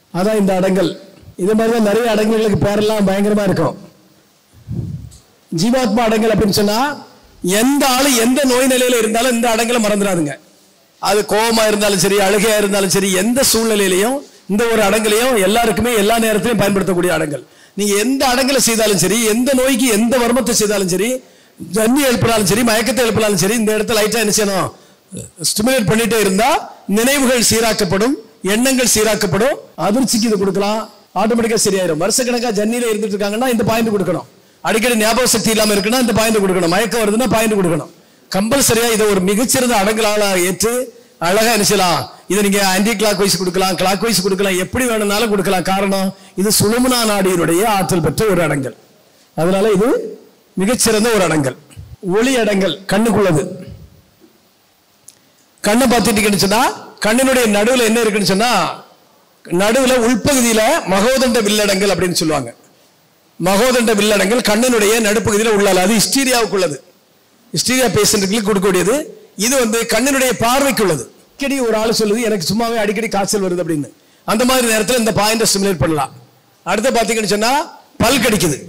அதான் இந்த அடங்கல் இது மாதிரி தான் நிறைய அடங்கல்களுக்கு பேரெல்லாம் பயங்கரமா இருக்கும் ஜீவாத்மா அடங்கல் அப்படின்னு சொன்னா எந்த ஆளு எந்த நோய் நிலையில இருந்தாலும் இந்த அடங்கலை மறந்துடாதுங்க அது கோபமா இருந்தாலும் சரி அழுகையா இருந்தாலும் சரி எந்த சூழ்நிலையிலையும் இந்த ஒரு அடங்கலையும் எல்லாருக்குமே எல்லா நேரத்திலையும் பயன்படுத்தக்கூடிய அடங்கல் நீங்க எந்த அடங்கலை செய்தாலும் சரி எந்த நோய்க்கு எந்த வர்மத்தை செய்தாலும் சரி ஜன்னி எழுப்பினாலும் சரி மயக்கத்தை எழுப்பினாலும் சரி இந்த இடத்துல லைட்டா என்ன செய்யணும் ஸ்டிமுலேட் பண்ணிட்டே இருந்தா நினைவுகள் சீராக்கப்படும் எண்ணங்கள் சீராக்கப்படும் அதிர்ச்சிக்கு இது கொடுக்கலாம் ஆட்டோமேட்டிக்கா சரியாயிரும் வருஷக்கணக்கா ஜன்னில இருந்துட்டு இருக்காங்கன்னா இந்த பாயிண்ட் கொடுக்கணும் அடிக்கடி ஞாபக சக்தி இல்லாம இருக்குன்னா இந்த பாயிண்ட் கொடுக்கணும் மயக்கம் வருதுன்னா பாயிண்ட் கொடுக்கணும் கம்பல்சரியா இதை ஒரு மிகச்சிறந்த அடங்கலால ஏற்று அழகா என்ன செய்யலாம் இதை நீங்க ஆன்டி கிளாக் வைஸ் கொடுக்கலாம் கிளாக் வைஸ் கொடுக்கலாம் எப்படி வேணும்னாலும் கொடுக்கலாம் காரணம் இது சுழுமுனா நாடியினுடைய ஆற்றல் பெற்ற ஒரு அடங்கல் அதனால இது மிகச்சிறந்த ஒரு அடங்கல் ஒளி அடங்கல் கண்ணுக்குள்ளது கண்ணை பார்த்துட்டீங்கன்னு சொன்னா கண்ணினுடைய நடுவுல என்ன இருக்குன்னு சொன்னா நடுவுல உள்பகுதியில மகோதண்ட வில்லடங்கள் அப்படின்னு சொல்லுவாங்க மகோதண்ட வில்லடங்கள் கண்ணினுடைய நடுப்பகுதியில உள்ளால அது ஹிஸ்டீரியாவுக்குள்ளது ஹிஸ்டீரியா பேஷண்ட்டுகளுக்கு கொடுக்கக்கூடியது இது வந்து கண்ணினுடைய பார்வைக்குள்ளது அடிக்கடி ஒரு ஆள் சொல்லுது எனக்கு சும்மாவே அடிக்கடி காய்ச்சல் வருது அப்படின்னு அந்த மாதிரி நேரத்தில் இந்த பாயிண்டை ஸ்டிமுலேட் பண்ணலாம் அடுத்து பார்த்தீங்கன்னு சொன்னா பல் கடிக்குது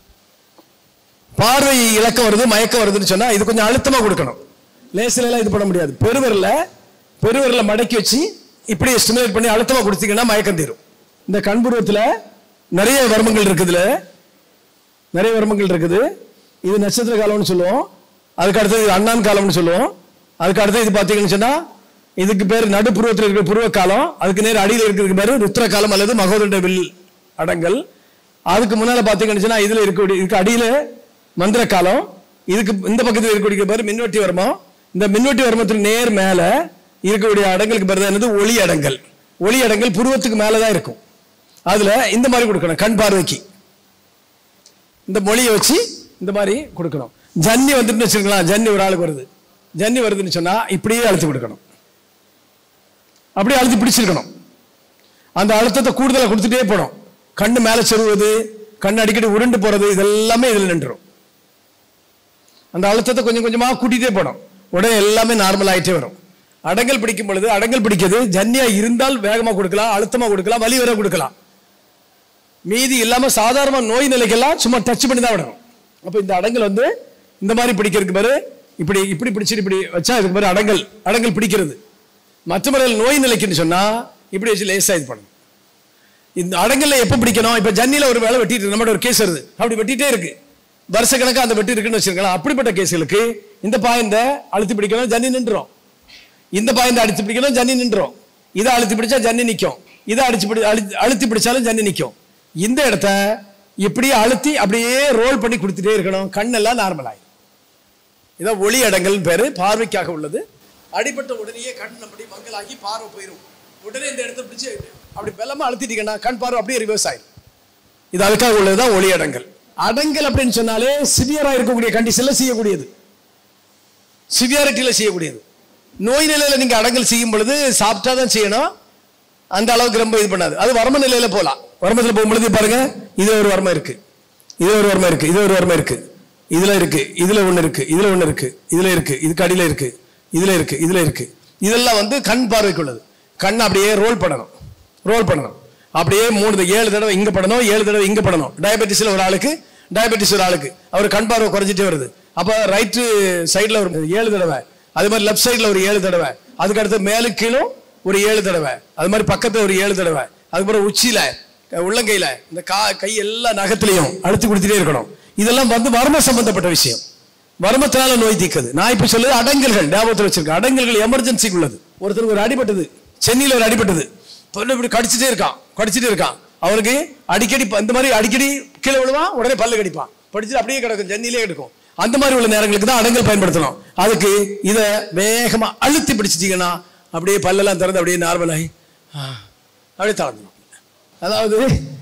பார்வை இலக்கம் வருது மயக்கம் வருதுன்னு சொன்னா இது கொஞ்சம் அழுத்தமா கொடுக்கணும் லேசில எல்லாம் இது பண்ண முடியாது பெருவரில் பெருவரில் மடக்கி வச்சு இப்படி ஸ்டிமுலேட் பண்ணி அழுத்தமா கொடுத்தீங்கன்னா மயக்கம் தீரும் இந்த கண்புருவத்தில் நிறைய வர்மங்கள் இருக்குதுல நிறைய வர்மங்கள் இருக்குது இது நட்சத்திர காலம்னு சொல்லுவோம் அதுக்கு அடுத்தது இது அண்ணான் காலம்னு சொல்லுவோம் அதுக்கு அடுத்தது இது பார்த்தீங்கன்னு சொன்னா இதுக்கு பேர் நடுப்புருவத்தில் இருக்கிற புருவ காலம் அதுக்கு நேர் அடியில் இருக்கிறதுக்கு பேர் ருத்ர காலம் அல்லது மகோதண்ட வில் அடங்கல் அதுக்கு முன்னால பார்த்தீங்கன்னு சொன்னா இதுல இருக்கக்கூடிய இதுக்கு அடியில மந்திர காலம் இதுக்கு இந்த பக்கத்தில் இருக்கக்கூடிய பேர் மின்வெட்டி வர்மம் இந்த மின்வெட்டி வர்மத்துக்கு நேர் மேல இருக்கக்கூடிய அடங்கலுக்கு பேர் தான் என்னது ஒளி அடங்கல் ஒளி அடங்கல் புருவத்துக்கு மேல தான் இருக்கும் அதுல இந்த மாதிரி கொடுக்கணும் கண் பார்வைக்கு இந்த மொழியை வச்சு இந்த மாதிரி கொடுக்கணும் ஜன்னி வந்துட்டு வச்சுருக்கலாம் ஜன்னி ஒரு ஆளுக்கு வருது ஜன்னி வருதுன்னு சொன்னா இப்படியே அழுத்தி கொடுக்கணும் அப்படியே அழுத்தி பிடிச்சிருக்கணும் அந்த அழுத்தத்தை கூடுதலாக கொடுத்துட்டே போகணும் கண்ணு மேலே செருவது கண் அடிக்கடி உருண்டு போறது இதெல்லாமே இதில் நின்றுரும் அந்த அழுத்தத்தை கொஞ்சம் கொஞ்சமா கூட்டிகிட்டே போகணும் உடனே எல்லாமே நார்மல் ஆயிட்டே வரும் அடங்கல் பிடிக்கும் பொழுது அடங்கல் பிடிக்கிறது ஜன்னியா இருந்தால் வேகமா கொடுக்கலாம் அழுத்தமா கொடுக்கலாம் வலி வர கொடுக்கலாம் மீதி இல்லாம சாதாரண நோய் நிலைக்கெல்லாம் சும்மா டச் பண்ணி தான் விடணும் அப்ப இந்த அடங்கல் வந்து இந்த மாதிரி பிடிக்கிறதுக்கு பாரு இப்படி இப்படி பிடிச்சிட்டு இப்படி வச்சா இதுக்கு பாரு அடங்கல் அடங்கல் பிடிக்கிறது மற்ற முறையில் நோய் நிலைக்குன்னு சொன்னா இப்படி வச்சு லேசா இது பண்ணணும் இந்த அடங்கல்ல எப்ப பிடிக்கணும் இப்ப ஜன்னில ஒரு வேலை வெட்டிட்டு நம்மளோட ஒரு கேஸ் வருது அப்படி வெட்டிட்டே இருக்கு வருஷக்கணக்கா அந்த வெட்டி இருக்குன்னு வச்சிருக்கலாம் அப்படிப்பட்ட கேஸ்களுக்கு இந்த பாயந்த அழுத்தி பிடிக்கணும் ஜன்னி நின்றுரும் இந்த பாயந்த அடிச்சு பிடிக்கணும் ஜன்னி நின்றுரும் இதை அழுத்தி பிடிச்சா ஜன்னி நிக்கும் இதை அடிச்சு பிடி அழுத்தி- அழுத்தி பிடிச்சாலும் ஜன்னி நிக்கும் இந்த இடத்த இப்படியே அழுத்தி அப்படியே ரோல் பண்ணி கொடுத்துட்டே இருக்கணும் கண்ணெல்லாம் நார்மல் ஆயிடும் இதான் ஒளி அடங்கல் பேரு பார்வைக்காக உள்ளது அடிபட்ட உடனேயே கண் அப்படி மங்கலாகி பார்வை போயிடும் உடனே இந்த இடத்த பிடிச்சு அப்படி பலமா அழுத்திட்டீங்கன்னா கண் பார்வை அப்படியே ரிவர்ஸ் ஆயிடும் இது அதுக்காக உள்ளதுதான் ஒளி அடங்கல் அடங்கல் அப்படின்னு சொன்னாலே சிவியரா இருக்கக்கூடிய கண்டிஷன்ல செய்யக்கூடியது சிவியாரிட்டியில செய்யக்கூடியது நோய் நிலையில நீங்க அடங்கல் செய்யும் பொழுது சாப்பிட்டா தான் செய்யணும் அந்த அளவுக்கு ரொம்ப இது பண்ணாது அது வர்ம நிலையில போலாம் வர்மத்துல போகும்பொழுது பாருங்க இது ஒரு வர்மம் இருக்கு இது ஒரு வர்மம் இருக்கு இது ஒரு வர்மம் இருக்கு இதுல இருக்கு இதுல ஒண்ணு இருக்கு இதுல ஒண்ணு இருக்கு இதுல இருக்கு இதுக்கு அடியில இருக்கு இதுல இருக்கு இதுல இருக்கு இதெல்லாம் வந்து கண் பார்வைக்குள்ளது கண் அப்படியே ரோல் பண்ணணும் ரோல் பண்ணணும் அப்படியே மூணு த- ஏழு தடவை இங்க படணும் ஏழு தடவை இங்க படணும் டயபெட்டிஸ்ல ஒரு ஆளுக்கு டயபெட்டிஸ் ஒரு ஆளுக்கு அவர் கண் பார்வை குறைஞ்சிட்டே வருது அப்ப ரைட்டு சைடுல ஒரு ஏழு தடவை அது மாதிரி லெஃப்ட் சைடுல ஒரு ஏழு தடவை அதுக்கு அடுத்து மேலு கீழும் ஒரு ஏழு தடவை அது மாதிரி பக்கத்துல ஒரு ஏழு தடவை அதுக்கப்புறம் உச்சியில அஹ், உள்ளங்கையில இந்த கா கை எல்லா நகத்திலையும் அழுத்தி கொடுத்துட்டே இருக்கணும் இதெல்லாம் வந்து வர்ம சம்பந்தப்பட்ட விஷயம் வர்மத்தினால நோய் தீக்குது நான் இப்ப சொல்லுது அடங்கல்கள் ஞாபகத்தில் வச்சிருக்கேன் அடங்கல்கள் எமர்ஜென்சிக்கு உள்ளது ஒருத்தருக்கு ஒரு அடிபட்டது சென்னையில ஒரு அடிபட்டது தொண்டை இப்படி கடிச்சிட்டே இருக்கான் கடிச்சிட்டே இருக்கான் அவனுக்கு அடிக்கடி ப- இந்த மாதிரி அடிக்கடி கீழே விழுவான் உடனே பல்லு கடிப்பான் படிச்சுட்டு அப்படியே கிடக்கும் ஜன்னிலே எடுக்கும் அந்த மாதிரி உள்ள நேரங்களுக்கு தான் அடங்கல் பயன்படுத்தணும் அதுக்கு இதை வேகமா அழுத்தி பிடிச்சிட்டீங்கன்னா அப்படியே பல்லெல்லாம் திறந்து அப்படியே நார்மல் ஆகி ஆ, அப்படியே தளர்ந்துடும் அதாவது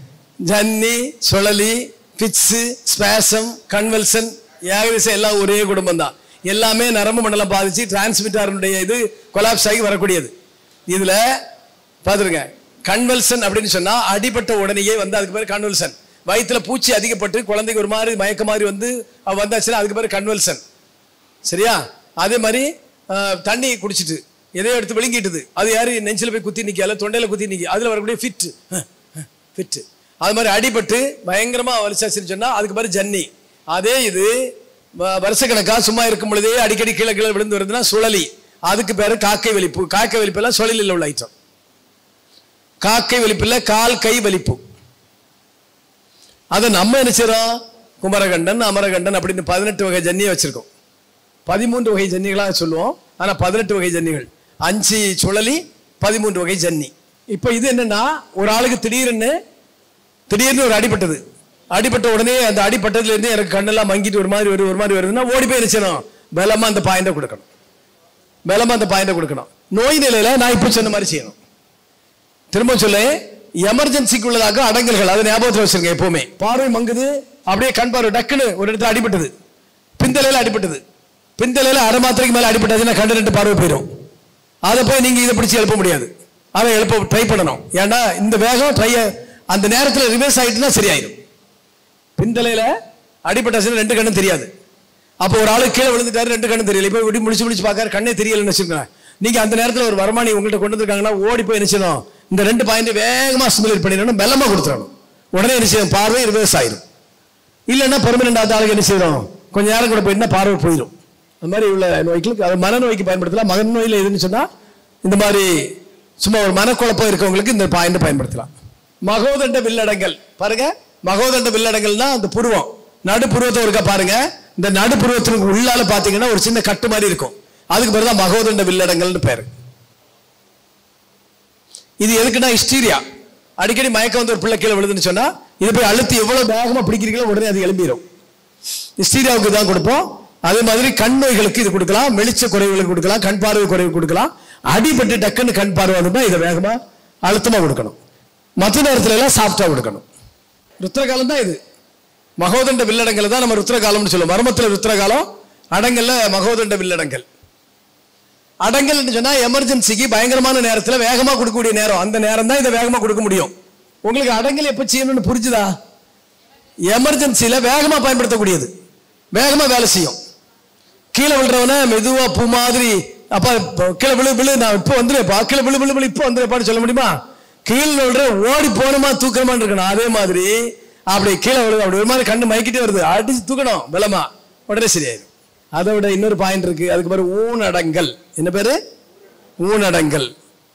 ஜன்னி சுழலி பிட்ஸு ஸ்பேசம் கன்வல்சன் ஏகதேசம் எல்லாம் ஒரே குடும்பம் தான் எல்லாமே நரம்பு மண்டலம் பாதிச்சு டிரான்ஸ்மிட்டருடைய இது கொலாப்ஸ் ஆகி வரக்கூடியது இதுல பார்த்துருங்க கன்வல்சன் அப்படின்னு சொன்னா அடிபட்ட உடனேயே வந்து அதுக்கு பேர் கன்வல்சன் வயித்துல பூச்சி அதிகப்பட்டு குழந்தைக்கு ஒரு மாதிரி மயக்க மாதிரி வந்து அவ வந்தாச்சுன்னா அதுக்கு பேர் கன்வல்சன் சரியா அதே மாதிரி அஹ், தண்ணி குடிச்சிட்டு எதையோ எடுத்து விழுங்கிட்டுது அது யாரு நெஞ்சில போய் குத்தி நிக்கல தொண்டையில குத்தி நிக்கி அதுல வரக்கூடிய ஃபிட் ஃபிட்டு அது மாதிரி அடிபட்டு பயங்கரமா வலிச்சாச்சுன்னு சொன்னா அதுக்கு பேர் ஜன்னி அதே இது வ- வருஷக்கணக்கா சும்மா இருக்கும் பொழுதே அடிக்கடி கீழே கீழே விழுந்து வருதுன்னா சுழலி அதுக்கு பேரு காக்கை வலிப்பு காக்கை வலிப்பு எல்லாம் சுழலில் உள்ள ஐட்டம் காக்கை வலிப்பு இல்ல கால் கை வலிப்பு அதை நம்ம என்ன செய்றோம் குமரகண்டன் அமரகண்டன் அப்படின்னு பதினெட்டு வகை ஜன்னியை வச்சிருக்கோம் பதிமூன்று வகை ஜன்னிகளாக சொல்லுவோம் ஆனா பதினெட்டு வகை ஜன்னிகள் அஞ்சு சுழலி பதிமூன்று வகை ஜன்னி இப்போ இது என்னன்னா ஒரு ஆளுக்கு திடீர்னு திடீர்னு ஒரு அடிபட்டது அடிபட்ட உடனே அந்த அடிபட்டதுல இருந்து எனக்கு கண்ணெல்லாம் மங்கிட்டு ஒரு மாதிரி வருது ஒரு மாதிரி வருதுன்னா ஓடி போய் நினைச்சணும் பலமா அந்த பாயிண்ட கொடுக்கணும் பலமா அந்த பாயிண்ட கொடுக்கணும் நோய் நிலையில நான் இப்போ சொன்ன மாதிரி செய்யணும் திரும்ப சொல்ல எமர்ஜென்சிக்கு உள்ளதாக அடங்கல்கள் அதை ஞாபகத்தில் வச்சிருங்க எப்பவுமே பார்வை மங்குது அப்படியே கண் பார்வை டக்குன்னு ஒரு இடத்துல அடிபட்டது பிந்தலையில அடிபட்டது பிந்தலையில அரை மாத்திரைக்கு மேல அடிபட்டதுன்னா கண்டு ரெண்டு பார்வை போயிடும் அதை போய் நீங்க இதை பிடிச்சு எழுப்ப முடியாது அதை எழுப்ப ட்ரை பண்ணணும் ஏன்னா இந்த வேகம் ட்ரை அந்த நேரத்தில் ரிவர்ஸ் ஆயிட்டுனா சரியாயிடும் பிந்தலையில அடிபட்டாச்சுன்னா ரெண்டு கண்ணும் தெரியாது அப்போ ஒரு ஆளு கீழே விழுந்துட்டாரு ரெண்டு கண்ணும் தெரியல இப்போ இப்படி முடிச்சு முடிச்சு பார்க்காரு கண்ணே தெரியலன்னு வச்சுக்கோங்க நீங்க அந்த நேரத்தில் ஒரு வருமானி உங்கள்கிட்ட கொண்டு வந்திருக்காங்கன்னா ஓடி போய் நினைச்சணும் இந்த ரெண்டு பாயிண்ட் வேகமா ஸ்டிமுலேட் பண்ணிடணும் மெல்லமா கொடுத்துடணும் உடனே என்ன செய்யும் பார்வை ரிவர்ஸ் ஆயிடும் இல்லைன்னா பெர்மனண்ட் ஆத்த ஆளுக்கு என்ன செய்யணும் கொஞ்ச நேரம் கூட போயிட்டுனா பார்வை போயிடும் அந்த மாதிரி உள்ள நோய்களுக்கு அது மனநோய்க்கு பயன்படுத்தலாம் மகன் நோயில் எதுன்னு சொன்னா இந்த மாதிரி சும்மா ஒரு மனக்குழப்பம் இருக்கவங்களுக்கு இந்த பாயிண்ட் பயன்படுத்தலாம் மகோதண்ட வில்லடங்கள் பாருங்க மகோதண்ட வில்லடங்கள்னா அந்த புருவம் நடு புருவத்தை ஒருக்கா பாருங்க இந்த நடு புருவத்திற்கு உள்ளால பாத்தீங்கன்னா ஒரு சின்ன கட்டு மாதிரி இருக்கும் அதுக்கு பேர் தான் மகோதண்ட வில்லடங்கள்னு பேரு இது எதுக்குன்னா ஹிஸ்டீரியா அடிக்கடி மயக்கம் வந்து ஒரு பிள்ளை கீழே விழுதுன்னு சொன்னா இது போய் அழுத்தி எவ்வளவு வேகமா பிடிக்கிறீங்களோ உடனே அது எழும்பிடும் ஹிஸ்டீரியாவுக்கு தான் கொடுப்போம் அதே மாதிரி கண் நோய்களுக்கு இது கொடுக்கலாம் வெளிச்ச குறைவுகளுக்கு கொடுக்கலாம் கண் பார்வை குறைவு கொடுக்கலாம் அடிபட்டு டக்குன்னு கண் பார்வை வந்துட்டா இதை வேகமா அழுத்தமா கொடுக்கணும் மற்ற நேரத்துல எல்லாம் சாஃப்டா கொடுக்கணும் ருத்ரகாலம் தான் இது மகோதண்ட வில்லடங்களை தான் நம்ம ருத்ரகாலம்னு சொல்லுவோம் மர்மத்துல ருத்ரகாலம் அடங்கல்ல மகோதண்ட வில்லடங்கள் அடங்கல்னு சொன்னா எமர்ஜென்சிக்கு பயங்கரமான நேரத்துல வேகமா கொடுக்கக்கூடிய நேரம் அந்த நேரம் தான் இதை வேகமா கொடுக்க முடியும் உங்களுக்கு அடங்கல் எப்ப செய்யணும்னு புரிஞ்சுதா எமர்ஜென்சில வேகமா பயன்படுத்தக்கூடியது வேகமா வேலை செய்யும் கீழே விழுறவன மெதுவா பூ மாதிரி அப்பா இப்போ கீழே விழு விழு நான் இப்போ வந்துருப்பா கீழே விழு விழு விழு இப்போ வந்துருப்பான்னு சொல்ல முடியுமா கீழே விழுற ஓடி போகணுமா தூக்கணுமான்னு இருக்கணும் அதே மாதிரி அப்படி கீழே விழுது அப்படி ஒரு மாதிரி கண்ணு மயக்கிட்டே வருது அடிச்சு தூக்கணும் பலமா உடனே சரியாயிடும் அதை விட இன்னொரு பாயிண்ட் இருக்கு அதுக்கு பேரு ஊனடங்கல் என்ன பேரு ஊனடங்கல்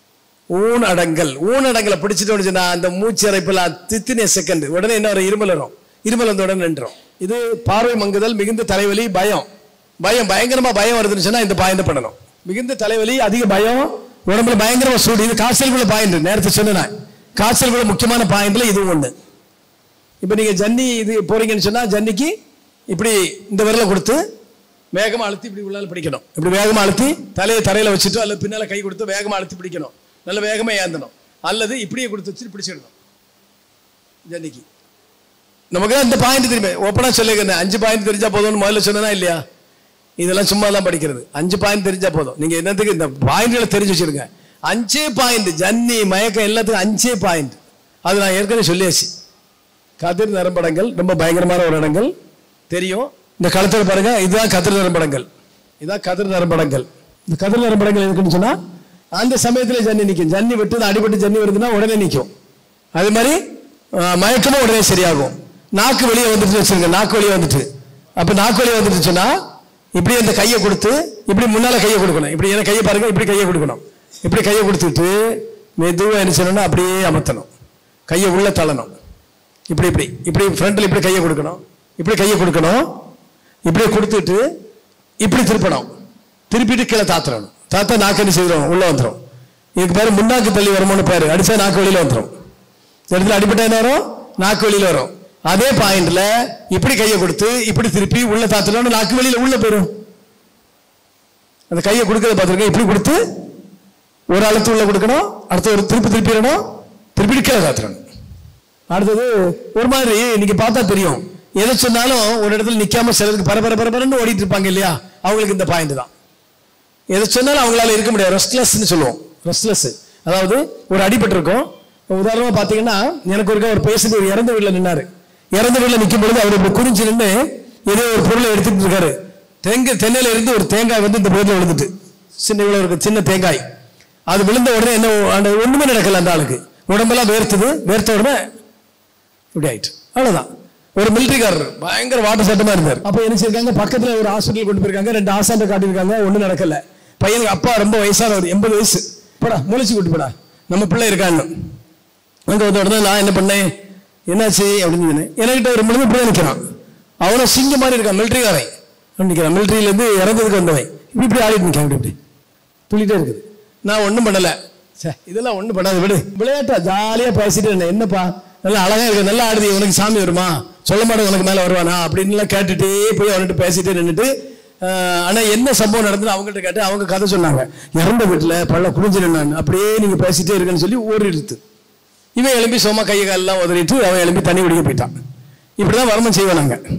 ஊனடங்கல் ஊனடங்கலை பிடிச்சிட்டு வந்துச்சுன்னா அந்த மூச்சு அரைப்பெல்லாம் தித்தினே செகண்ட் உடனே என்ன வரும் இருமல் வரும் இருமல் வந்த உடனே நின்றோம் இது பார்வை மங்குதல் மிகுந்த தலைவலி பயம் பயம் பயங்கரமா பயம் வருதுன்னு சொன்னா இந்த பாயிண்ட் பண்ணணும் மிகுந்த தலைவலி அதிக பயம் உடம்புல பயங்கரமா சூடு இது காய்ச்சலுக்குள்ள பாயிண்ட் நேரத்தை சொன்னேன் காய்ச்சலுக்குள்ள முக்கியமான பாயிண்ட்ல இதுவும் ஒண்ணு இப்போ நீங்க ஜன்னி இது போறீங்கன்னு சொன்னா ஜன்னிக்கு இப்படி இந்த விரலை கொடுத்து வேகமா அழுத்தி இப்படி உள்ளால பிடிக்கணும் இப்படி வேகமா அழுத்தி தலையை தரையில வச்சுட்டு அல்லது பின்னால கை கொடுத்து வேகமா அழுத்தி பிடிக்கணும் நல்ல வேகமா ஏந்தணும் அல்லது இப்படியே கொடுத்து வச்சுட்டு பிடிச்சிடணும் ஜன்னிக்கு நமக்கு அந்த பாயிண்ட் தெரியுமே ஓப்பனா சொல்லிக்கிறேன் அஞ்சு பாயிண்ட் தெரிஞ்சா போதும்னு முதல்ல சொன்னா இல்லையா இதெல்லாம் சும்மா தான் படிக்கிறது அஞ்சு பாயிண்ட் தெரிஞ்சா போதும் நீங்க என்னத்துக்கு இந்த பாயிண்ட்களை தெரிஞ்சு வச்சிருங்க அஞ்சே பாயிண்ட் ஜன்னி மயக்கம் எல்லாத்துக்கும் அஞ்சே பாயிண்ட் அது நான் ஏற்கனவே சொல்லியாச்சு கதிர் நரம்படங்கள் ரொம்ப பயங்கரமான ஒரு இடங்கள் தெரியும் இந்த களத்துல பாருங்க இதுதான் கதிர் நரம்படங்கள் இதான் கதிர் நரம்படங்கள் இந்த கதிர் நரம்படங்கள் எதுக்குன்னு சொன்னா அந்த சமயத்துல ஜன்னி நிற்கும் ஜன்னி விட்டு அடிபட்டு ஜன்னி வருதுன்னா உடனே நிற்கும் அதே மாதிரி அஹ், மயக்கமும் உடனே சரியாகும் நாக்கு வெளியே வந்துட்டு வச்சிருங்க நாக்கு வெளியே வந்துட்டு அப்ப நாக்கு வெளியே வந்துட்டு சொன்னா இப்படி அந்த கையை கொடுத்து இப்படி முன்னால கையை கொடுக்கணும் இப்படி என்ன கையை பாருங்க இப்படி கையை கொடுக்கணும் இப்படி கையை கொடுத்துட்டு மெதுவா என்ன செய்யணும்னா அப்படியே அமர்த்தணும் கையை உள்ள தள்ளணும் இப்படி இப்படி இப்படி ஃப்ரண்ட்ல இப்படி கையை கொடுக்கணும் இப்படி கையை கொடுக்கணும் இப்படி கொடுத்துட்டு இப்படி திருப்பணும் திருப்பிட்டு கீழே தாத்துறணும் தாத்தா நாக்கு என்ன செய்கிறோம் உள்ள வந்துடும் இதுக்கு பேரு முன்னாக்கு தள்ளி வருமானு பேரு அடிச்சா நாக்கு வெளியில வந்துடும் இந்த இடத்துல அடிப்பட்ட என்ன வரும் நாக்கு வெளியில வரும் அதே பாயிண்ட்ல இப்படி கையை கொடுத்து இப்படி திருப்பி உள்ள தாத்துறோம் நாக்கு வெளியில உள்ள போயிடும் அந்த கையை கொடுக்கறத பார்த்துருக்கேன் இப்படி கொடுத்து ஒரு அழுத்து உள்ள கொடுக்கணும் அடுத்து ஒரு திருப்பி திருப்பிடணும் திருப்பி கீழே தாத்துறணும் அடுத்தது ஒரு மாதிரி நீங்க பார்த்தா தெரியும் எதை சொன்னாலும் ஒரு இடத்துல நிக்காம சிலருக்கு பரபர பரபரன்னு ஓடிட்டு இருப்பாங்க இல்லையா அவங்களுக்கு இந்த பாயிண்ட் தான் எதை சொன்னாலும் அவங்களால இருக்க முடியாது ரெஸ்ட்லெஸ்ன்னு சொல்லுவோம் ரெஸ்ட்லெஸ் அதாவது ஒரு அடிபட்டு இருக்கும் உதாரணமா பாத்தீங்கன்னா எனக்கு ஒருக்கா ஒரு பேசிட்டு ஒரு இறந்த வீட்டுல நின்னாரு இறந்த வீட்டுல நிக்கும் பொழுது அவர் இப்படி குறிஞ்சு நின்று ஏதோ ஒரு பொருளை எடுத்துட்டு இருக்காரு தெங்க தென்னையில இருந்து ஒரு தேங்காய் வந்து இந்த பொருளில் விழுந்துட்டு சின்ன இவ்வளவு இருக்கு சின்ன தேங்காய் அது விழுந்த உடனே என்ன அந்த ஒண்ணுமே நடக்கல அந்த ஆளுக்கு உடம்பெல்லாம் வேர்த்துது வேர்த்த உடனே இப்படி ஆயிட்டு அவ்வளவுதான் ஒரு மிலிட்டரிக்காரர் பயங்கர வாட்ட சட்டமா இருந்தார் அப்ப என்ன செய்யிருக்காங்க பக்கத்துல ஒரு ஹாஸ்பிட்டல் கொண்டு போயிருக்காங்க ரெண்டு ஆசாண்ட காட்டியிருக்காங்க ஒண்ணும் நடக்கல பையனுக்கு அப்பா ரொம்ப வயசானவர் எண்பது வயசு போடா முளைச்சு கூட்டி போடா நம்ம பிள்ளை இருக்கான்னு அங்க வந்த உடனே நான் என்ன பண்ணேன் என்னாச்சு அப்படின்னு சொன்னேன் என்கிட்ட ஒரு மனிதன் இப்படி நிற்கிறான் அவனும் சிங்க மாதிரி இருக்கான் மிலிட்டரிக்காரன் அவன் நிற்கிறான் மிலிட்டரியில இருந்து இறந்ததுக்கு வந்தவன் இப்படி இப்படி ஆடிட்டு நிற்கான் இப்படி இப்படி துள்ளிட்டே இருக்குது நான் ஒன்றும் பண்ணல சே இதெல்லாம் ஒன்றும் பண்ணாது விடு விளையாட்டா ஜாலியாக பேசிட்டு இருந்தேன் என்னப்பா நல்லா அழகா இருக்கு நல்லா ஆடுது உனக்கு சாமி வருமா சொல்ல மாட்டேன் உனக்கு மேலே வருவானா அப்படின்லாம் கேட்டுட்டே போய் அவன்கிட்ட பேசிட்டே நின்றுட்டு ஆனா என்ன சம்பவம் நடந்தது அவங்ககிட்ட கேட்டு அவங்க கதை சொன்னாங்க இறந்த வீட்டில் பள்ள குடிஞ்சிரு நான் அப்படியே நீங்க பேசிட்டே இருக்கேன்னு சொல்லி ஓடிடுது இவன் எழும்பி சும்மா கையை காலெல்லாம் உதறிட்டு அவன் எழும்பி தண்ணி குடிக்க போயிட்டான் இப்படிதான் வர்மம் செய்வோம் நாங்க